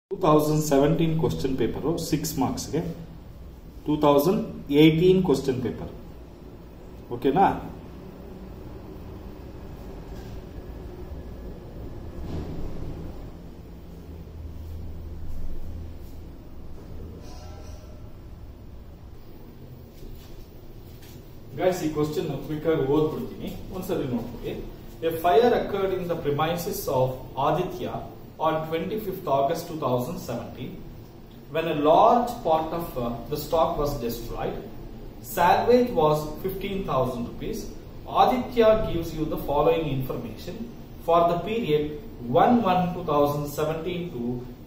Two thousand seventeen question paper six ಮಾರ್ಕ್ಸ್ಗೆ two thousand eighteen question paper ಓಕೆನಾ guys ಈ question quick ಆಗಿ ಓದ್ಬಿಡ್ತೀನಿ ಒಂದ್ಸರಿ ನೋಡ್ಕೊಳ್ಳಿ a fire accord in the premises of Aditya on twenty fifth August two thousand seventeen when a large part of the stock was destroyed salvage was 15,000 rupees. Aditya gives you the following information for the period 1-1-2017 to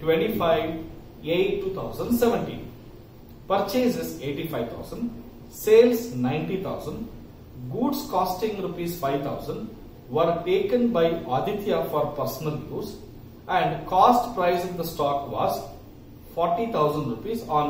25-8-2017. Purchases 85,000, sales 90,000, goods costing rupees 5,000 were taken by Aditya for personal use and cost price of the stock was 40,000 rupees on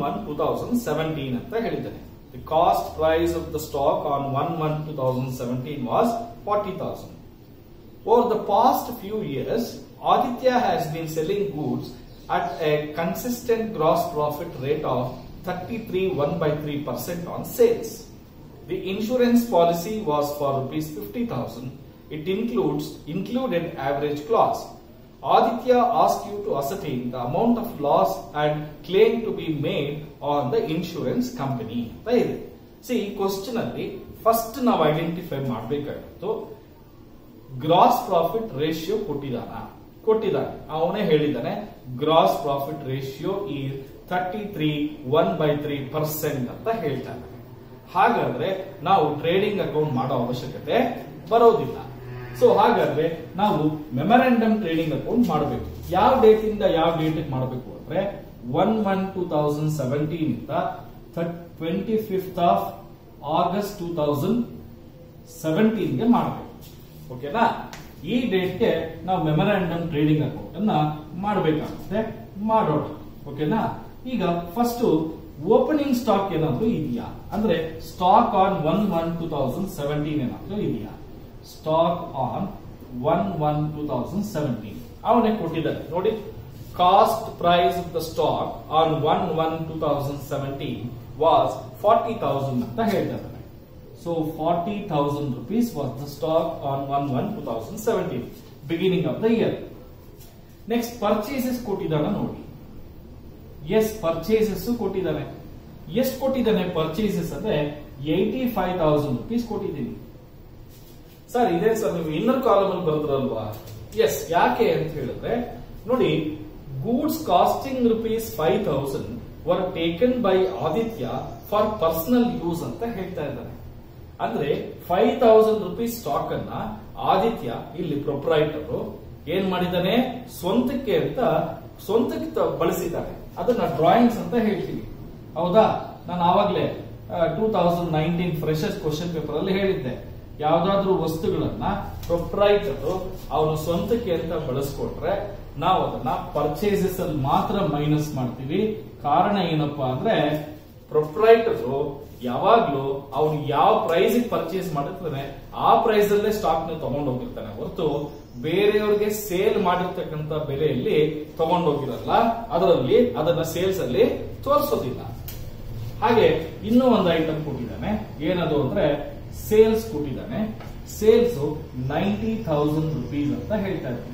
1-1-2017 ಅಂತ ಹೇಳಿದ್ದಾನೆ The cost price of the stock on 1-1-2017 was 40,000. Over the past few years, Aditya has been selling goods at a consistent gross profit rate of 33 1 by 3 percent on sales. The insurance policy was for rupees 50,000. It includes included average clause. Aditya asked you to ascertain the amount of loss and claim to be made on the insurance company ಅಂತ ಇದೆ C ಈ question ಅಲ್ಲಿ first ನಾವು identify ಮಾಡಬೇಕಾಗಿತ್ತು gross profit ratio ಕೊಟ್ಟಿದಾನ ಕೊಟ್ಟಿದ್ದಾನೆ ಅವನೇ ಹೇಳಿದ್ದಾನೆ gross profit ratio ಈ thirty three one by three percent ಅಂತ ಹೇಳ್ತಾನೆ ಹಾಗಾದ್ರೆ ನಾವು ಟ್ರೇಡಿಂಗ್ ಅಕೌಂಟ್ ಮಾಡೋ ಅವಶ್ಯಕತೆ ಬರೋದಿಲ್ಲ ಸೊ ಹಾಗಾದ್ರೆ ನಾವು ಮೆಮೊರಾಂಡಮ್ ಟ್ರೇಡಿಂಗ್ ಅಕೌಂಟ್ ಮಾಡಬೇಕು ಯಾವ ಡೇಟ್ ಇಂದ ಯಾವ ಡೇಟ್ ಮಾಡಬೇಕು ಅಂದ್ರೆ one one two thousand seventeen ಇಂದ twenty fifth of August two thousand ಸೆವೆಂಟೀನ್ಗೆ ಮಾಡಬೇಕು ಓಕೆನಾ ಈ ಡೇಟ್ಗೆ ನಾವು ಮೆಮೊರಾಂಡಮ್ ಟ್ರೇಡಿಂಗ್ ಅಕೌಂಟ್ ಅನ್ನ ಮಾಡಬೇಕಾಗುತ್ತೆ ಮಾಡೋಣ ಓಕೆನಾ ಈಗ ಫಸ್ಟ್ ಓಪನಿಂಗ್ ಸ್ಟಾಕ್ ಏನಾದ್ರು ಇದೆಯಾ ಅಂದ್ರೆ stock on one one two thousand seventeen ಏನಾದ್ರು ಇದೆಯಾ stock on one one two thousand seventeen ಅವನೇ ಕೊಟ್ಟಿದ್ದಾರೆ ನೋಡಿ cost price of the stock on one one two thousand seventeen was forty thousand ಅಂತ ಹೇಳ್ತಾ ಇದ್ದಾರೆ so forty thousand rupees was the stock on one one two thousand seventeen beginning of the year next purchases ಕೊಟ್ಟಿದ್ದಾನ ನೋಡಿ yes purchases ಕೊಟ್ಟಿದ್ದಾನೆ ಎಷ್ಟು ಕೊಟ್ಟಿದ್ದಾನೆ purchases ಅಂದ್ರೆ eighty five thousand rupees ಕೊಟ್ಟಿದ್ದೀನಿ ಸರ್ ಇದೇ ಸರ್ ನೀವು ಇನ್ನರ್ ಕಾಲಮ್ ಅಲ್ಲಿ ಬರೆದ್ರಲ್ವಾ ಎಸ್ ಯಾಕೆ ಅಂತ ಹೇಳಿದ್ರೆ ನೋಡಿ goods costing rupees five thousand were taken by Aditya for personal use ಅಂತ ಹೇಳ್ತಾ ಇದ್ದಾರೆ ಅಂದ್ರೆ ಫೈವ್ ತೌಸಂಡ್ ರುಪೀಸ್ ಸ್ಟಾಕ್ ಅನ್ನ ಆದಿತ್ಯ ಇಲ್ಲಿ ಪ್ರೊಪ್ರೈಟರ್ ಏನ್ ಮಾಡಿದ್ದಾನೆ ಸ್ವಂತಕ್ಕೆ ಅಂತ ಸ್ವಂತಕ್ಕೆ ತ- ಬಳಸಿದ್ದಾನೆ ಅದನ್ನ ಡ್ರಾಯಿಂಗ್ಸ್ ಅಂತ ಹೇಳ್ತೀವಿ ಹೌದಾ ನಾನು ಆವಾಗ್ಲೇ two thousand nineteen freshers question paper ಅಲ್ಲಿ ಹೇಳಿದ್ದೆ ಯಾವ್ದಾದ್ರು ವಸ್ತುಗಳನ್ನ ಪ್ರೊಪ್ರೈಟರ್ ಅವನು ಸ್ವಂತಕ್ಕೆ ಅಂತ ಬಳಸ್ಕೊಟ್ರೆ ನಾವು ಅದನ್ನ ಪರ್ಚೇಸಸ್ ಅಲ್ಲಿ ಮಾತ್ರ ಮೈನಸ್ ಮಾಡ್ತೀವಿ ಕಾರಣ ಏನಪ್ಪಾ ಅಂದ್ರೆ ಪ್ರೊಪ್ರೈಟರ್ ಯಾವಾಗ್ಲೂ ಅವನು ಯಾವ ಪ್ರೈಸ್ ಪರ್ಚೇಸ್ ಮಾಡಿರ್ತಾನೆ ಆ ಪ್ರೈಸ್ ಅಲ್ಲೇ ಸ್ಟಾಕ್ ನ ತಗೊಂಡು ಹೋಗಿರ್ತಾನೆ ಹೊರತು ಬೇರೆಯವ್ರಿಗೆ ಸೇಲ್ ಮಾಡಿರ್ತಕ್ಕಂತ ಬೆಲೆಯಲ್ಲಿ ತಗೊಂಡು ಹೋಗಿರಲ್ಲ ಅದರಲ್ಲಿ ಅದನ್ನ ಸೇಲ್ಸ್ ಅಲ್ಲಿ ತೋರಿಸೋದಿಲ್ಲ ಹಾಗೆ ಇನ್ನೂ ಒಂದು ಐಟಮ್ ಕೊಟ್ಟಿದ್ದಾನೆ ಏನದು ಅಂದ್ರೆ ಸೇಲ್ಸ್ ಕೊಟ್ಟಿದ್ದಾನೆ ಸೇಲ್ಸ್ ನೈಂಟಿ ಥೌಸಂಡ್ ರುಪೀಸ್ ಅಂತ ಹೇಳ್ತಾ ಇದ್ದಾನೆ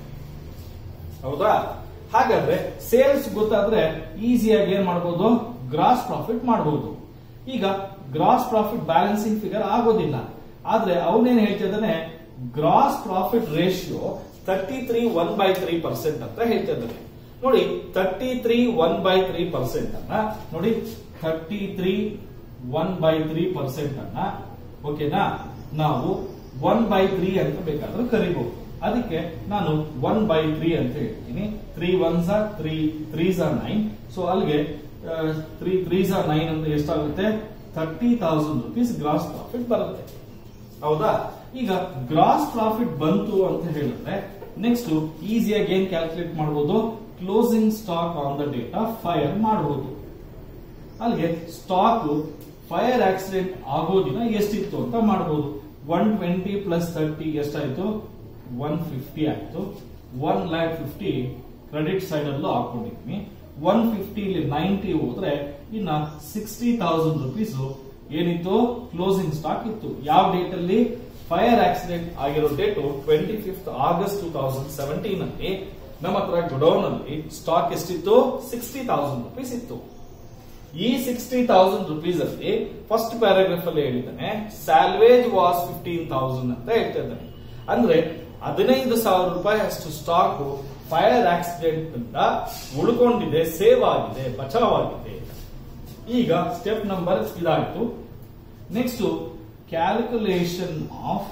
ಹೌದಾ ಹಾಗಾದ್ರೆ ಸೇಲ್ಸ್ ಗೊತ್ತಾದ್ರೆ ಈಸಿಯಾಗಿ ಏನ್ ಮಾಡಬಹುದು ಗ್ರಾಸ್ ಪ್ರಾಫಿಟ್ ಮಾಡಬಹುದು ಈಗ ಗ್ರಾಸ್ ಪ್ರಾಫಿಟ್ ಬ್ಯಾಲೆನ್ಸಿಂಗ್ ಫಿಗರ್ ಆಗೋದಿಲ್ಲ ಆದ್ರೆ ಅವನೇನ್ ಹೇಳ್ತಾ ಇದ್ದಾನೆ gross profit ratio thirty three one by three percent ಅಂತ ಹೇಳ್ತಾ ಇದ್ದಾನೆ ನೋಡಿ thirty three one by three percent ಅನ್ನ ನೋಡಿ thirty three one by three percent ಅನ್ನ ಓಕೆನಾ ನಾವು ಒನ್ ಬೈ ತ್ರೀ ಅಂತ ಬೇಕಾದ್ರೆ ಕರಿಬಹುದು ಅದಕ್ಕೆ ನಾನು ಒನ್ ಬೈ ತ್ರೀ ಅಂತ ಹೇಳ್ತೀನಿ three ones are three threes are nine so ಅಲ್ಲಿಗೆ ತ್ರೀ ತ್ರೀಸ್ ಆರ್ ನೈನ್ ಅಂದ್ರೆ ಎಷ್ಟಾಗುತ್ತೆ thirty thousand rupees gross profit ಬರುತ್ತೆ ಹೌದಾ ಈಗ ಗ್ರಾಸ್ ಪ್ರಾಫಿಟ್ ಬಂತು ಅಂತ ಹೇಳಿದ್ರೆ ನೆಕ್ಸ್ಟ್ ಈಸಿಯಾಗಿ ಏನ್ ಕ್ಯಾಲ್ಕುಲೇಟ್ ಮಾಡಬಹುದು closing stock on the data fire ಮಾಡಬಹುದು ಅಲ್ಲಿಗೆ ಸ್ಟಾಕ್ ಫೈರ್ ಆಕ್ಸಿಡೆಂಟ್ ಆಗೋ ದಿನ ಎಷ್ಟಿತ್ತು ಅಂತ ಮಾಡಬಹುದು ಒನ್ ಟ್ವೆಂಟಿ ಪ್ಲಸ್ ತರ್ಟಿ ಎಷ್ಟಾಯ್ತು ಒನ್ ಫಿಫ್ಟಿ ಆಯ್ತು one lakh fifty credit side ಅಲ್ಲೂ ಹಾಕೊಂಡಿದ್ವಿ ಒನ್ ಫಿಫ್ಟಿ ನೈಂಟಿ ಹೋದ್ರೆ ಇನ್ನ ಸಿಕ್ಸ್ಟಿ ತೌಸಂಡ್ ರುಪೀಸ್ ಏನಿತ್ತು ಕ್ಲೋಸಿಂಗ್ ಸ್ಟಾಕ್ ಇತ್ತು ಯಾವ ಡೇಟ್ ಅಲ್ಲಿ ಫೈರ್ ಆಕ್ಸಿಡೆಂಟ್ ಆಗಿರೋ date twenty fifth August two thousand seventeen ಅಲ್ಲಿ ನಮ್ಮ ಹತ್ರ ಗೊಡೌನ್ ಅಲ್ಲಿ ಸ್ಟಾಕ್ ಎಷ್ಟಿತ್ತು ಸಿಕ್ಸ್ಟಿ ತೌಸಂಡ್ ರುಪೀಸ್ ಇತ್ತು ಈ ಸಿಕ್ಸ್ಟಿ ತೌಸಂಡ್ ರುಪೀಸ್ ಅಲ್ಲಿ ಫಸ್ಟ್ ಪ್ಯಾರಾಗ್ರಾಫ್ ಅಲ್ಲಿ ಹೇಳಿದ್ದಾನೆ ಸ್ಯಾಲ್ವೇಜ್ ವಾಸ್ ಫಿಫ್ಟೀನ್ ತೌಸಂಡ್ ಅಂತ ಹೇಳ್ತಾ ಇದ್ದಾನೆ ಅಂದ್ರೆ ಹದಿನೈದು ಸಾವಿರ ರೂಪಾಯಿ ಅಷ್ಟು ಸ್ಟಾಕ್ ಫೈರ್ ಆಕ್ಸಿಡೆಂಟ್ ಅಂತ ಉಳ್ಕೊಂಡಿದೆ ಸೇವ್ ಆಗಿದೆ ಬಚಾವ್ ಆಗಿದೆ ಈಗ ಸ್ಟೆಪ್ ನಂಬರ್ ಇದಾಯ್ತು next calculation of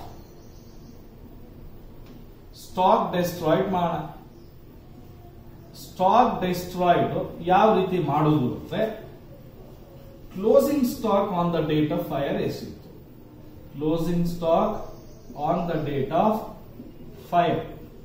stock destroyed ಮಾಡೋಣ ಸ್ಟಾಕ್ ಡೆಸ್ಟ್ರಾಯ್ಡ್ ಯಾವ ರೀತಿ ಮಾಡುವುದು ಅಂದ್ರೆ closing stock on the date of fire ಎಷ್ಟಿತ್ತು closing stock on the date of fire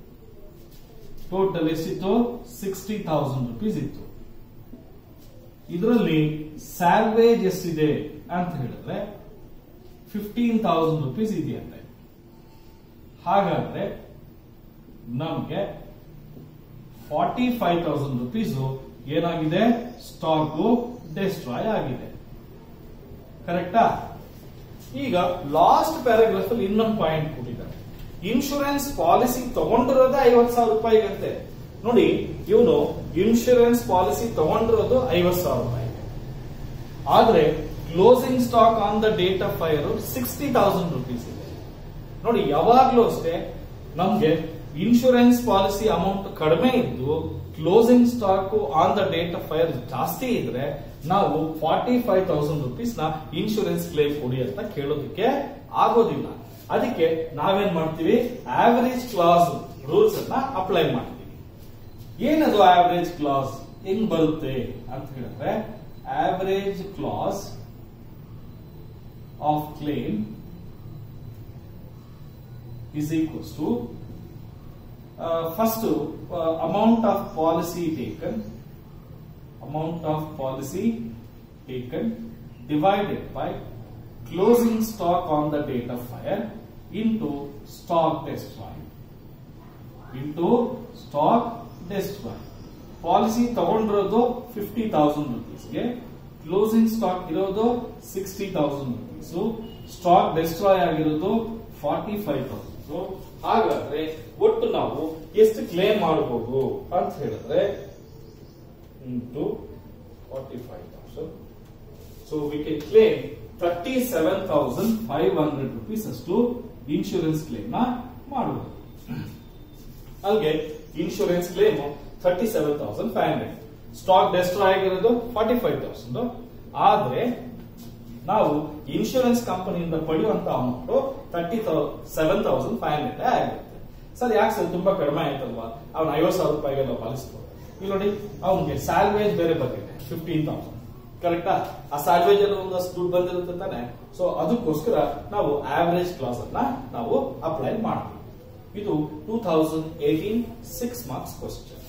total ಎಷ್ಟಿತ್ತು ಸಿಕ್ಸ್ಟಿ ತೌಸಂಡ್ ರುಪೀಸ್ ಇತ್ತು ಇದರಲ್ಲಿ ಸ್ಯಾಲ್ವೇಜ್ ಎಷ್ಟಿದೆ ಅಂತ ಹೇಳಿದ್ರೆ ಫಿಫ್ಟೀನ್ ತೌಸಂಡ್ ರುಪೀಸ್ ಇದೆಯಂತೆ ಹಾಗಾದ್ರೆ ನಮ್ಗೆ ಫಾರ್ಟಿ ಫೈವ್ ತೌಸಂಡ್ ರುಪೀಸ್ ಏನಾಗಿದೆ ಸ್ಟಾಕ್ ಡೆಸ್ಟ್ರಾಯ್ ಆಗಿದೆ ಕರೆಕ್ಟಾ ಈಗ ಲಾಸ್ಟ್ ಪ್ಯಾರಾಗ್ರಾಫ್ ಅಲ್ಲಿ ಇನ್ನೊಂದು ಪಾಯಿಂಟ್ ಕೊಟ್ಟಿದ್ದಾರೆ ಇನ್ಶೂರೆನ್ಸ್ ಪಾಲಿಸಿ ತಗೊಂಡಿರೋದೇ ಐವತ್ ಸಾವಿರ ರೂಪಾಯಿಗಂತೆ ನೋಡಿ ಇವನು ಇನ್ಶೂರೆನ್ಸ್ ಪಾಲಿಸಿ ತಗೊಂಡಿರೋದು ಐವತ್ ಸಾವಿರ ರೂಪಾಯಿ ಆದ್ರೆ closing stock on the date of fire sixty thousand rupees ಇದೆ ನೋಡಿ ಯಾವಾಗ್ಲೂ ಅಷ್ಟೇ ನಮ್ಗೆ ಇನ್ಶೂರೆನ್ಸ್ ಪಾಲಿಸಿ ಅಮೌಂಟ್ ಕಡಿಮೆ ಇದ್ದು closing stock on the date of fire ಜಾಸ್ತಿ ಇದ್ರೆ ನಾವು ಫಾರ್ಟಿ ಫೈವ್ ತೌಸಂಡ್ ರುಪೀಸ್ ನ ಇನ್ಶೂರೆನ್ಸ್ ಕ್ಲೇಮ್ ಕೊಡಿ ಅಂತ ಕೇಳೋದಕ್ಕೆ ಆಗೋದಿಲ್ಲ ಅದಕ್ಕೆ ನಾವೇನ್ ಮಾಡ್ತೀವಿ ಆವರೇಜ್ ಕ್ಲಾಸ್ ರೂಲ್ಸ್ ಅನ್ನ ಅಪ್ಲೈ ಮಾಡ್ತೀವಿ ಏನದು ಆವರೇಜ್ ಕ್ಲಾಸ್ ಹೆಂಗ್ ಬರುತ್ತೆ ಅಂತ ಹೇಳಿದ್ರೆ average clause of claim is equals to uh, first uh, amount of policy taken amount of policy taken divided by closing stock on the date of fire into stock destroyed into stock destroyed policy ತಗೊಂಡಿರೋದು fifty thousand ರುಪೀಸ್ಗೆ closing stock ಇರೋದು sixty thousand rupees stock destroy ಆಗಿರೋದು forty five thousand ಹಾಗಾದ್ರೆ ಒಟ್ಟು ನಾವು ಎಷ್ಟು claim ಮಾಡಬಹುದು ಅಂತ ಹೇಳಿದ್ರೆ into forty five thousand so we can claim thirty seven thousand five hundred rupees ಅಷ್ಟು ಇನ್ಶೂರೆನ್ಸ್ ಕ್ಲೇಮ್ ನ ಮಾಡಬಹುದು ಅಲ್ಲಿಗೆ insurance claim thirty seven thousand five hundred stock destroy ಆಗಿರೋದು ಫಾರ್ಟಿ ಫೈವ್ ತೌಸಂಡ್ ಆದ್ರೆ ನಾವು ಇನ್ಶೂರೆನ್ಸ್ ಕಂಪನಿಯಿಂದ ಪಡೆಯುವಂತ amount thirty seven thousand five hundred ಆಗಿರುತ್ತೆ ಸರ್ ಯಾಕೆ ಸರ್ ತುಂಬಾ ಕಡಿಮೆ ಆಯ್ತಲ್ವಾ ಅವ್ನು ಐವತ್ ಸಾವಿರ ರೂಪಾಯಿಗೆಲ್ಲ ಪಾಲಿಸ್ಬೋದು ಇಲ್ಲಿ ನೋಡಿ ಅವ್ನಿಗೆ ಸ್ಯಾಲ್ವೇಜ್ ಬೇರೆ ಬಂದಿದೆ ಫಿಫ್ಟೀನ್ ತೌಸಂಡ್ ಕರೆಕ್ಟಾ ಆ ಸ್ಯಾಲ್ವೇಜ್ ಅಲ್ಲಿ ಒಂದಷ್ಟು ದುಡ್ಡು ಬಂದಿರುತ್ತೆ ತಾನೆ ಸೊ ಅದಕ್ಕೋಸ್ಕರ ನಾವು ಆವರೇಜ್ ಕ್ಲಾಸ್ ಅನ್ನ ನಾವು ಅಪ್ಲೈ ಮಾಡ್ತೀವಿ ಇದು two thousand eighteen six marks question